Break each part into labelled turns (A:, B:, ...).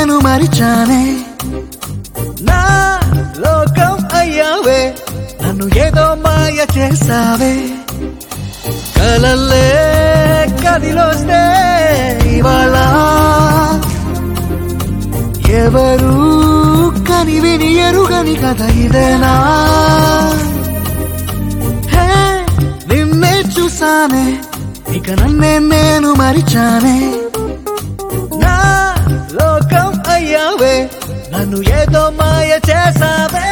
A: నేను మరిచానే నా లోకం అయ్యావే నన్ను ఏదో మాయ చేసావే కలల్లే కదిలోస్తే ఇవాళ ఎవరు కని విని ఎరుగని కథ ఇదేనా హే, నిన్నే చూసానే ఇక నన్నే నేను మరిచానే నా లోకం అయ్యావే నన్ను ఏదో మాయ చేసావే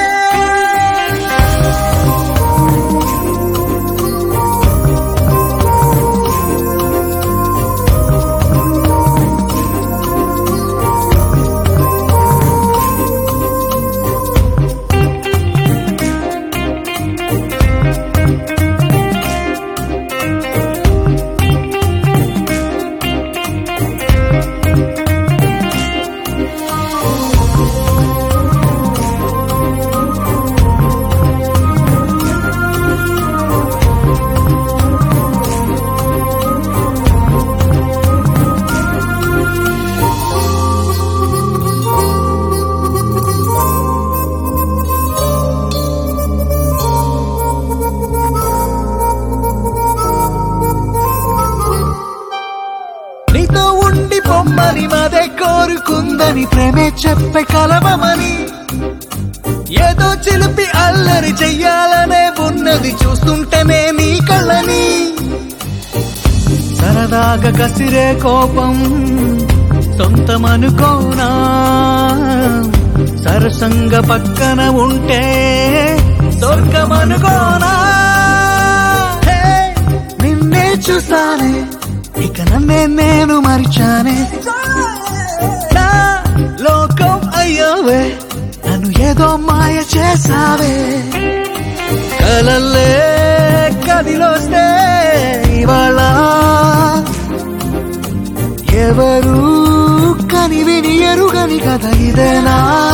A: నీతో ఉండి బొమ్మని మదే కోరుకుందని ప్రేమే చెప్పే కలవమని ఏదో చిలిపి అల్లరి చెయ్యాలనే ఉన్నది చూస్తుంటేనే నీ కళ్ళని సరదాగా కసిరే కోపం సొంతమనుకోనా సరసంగా పక్కన ఉంటే స్వర్గమనుకోనా హే, నిన్నే చూసానే ఇక నన్నే నేను మరిచానే నా లోకం అయ్యావే నన్ను ఏదో మాయ చేసావే కలల్లే కదిలోస్తే ఇవాళ ఎవరు కని విని ఎరుగని కథ ఇదేనా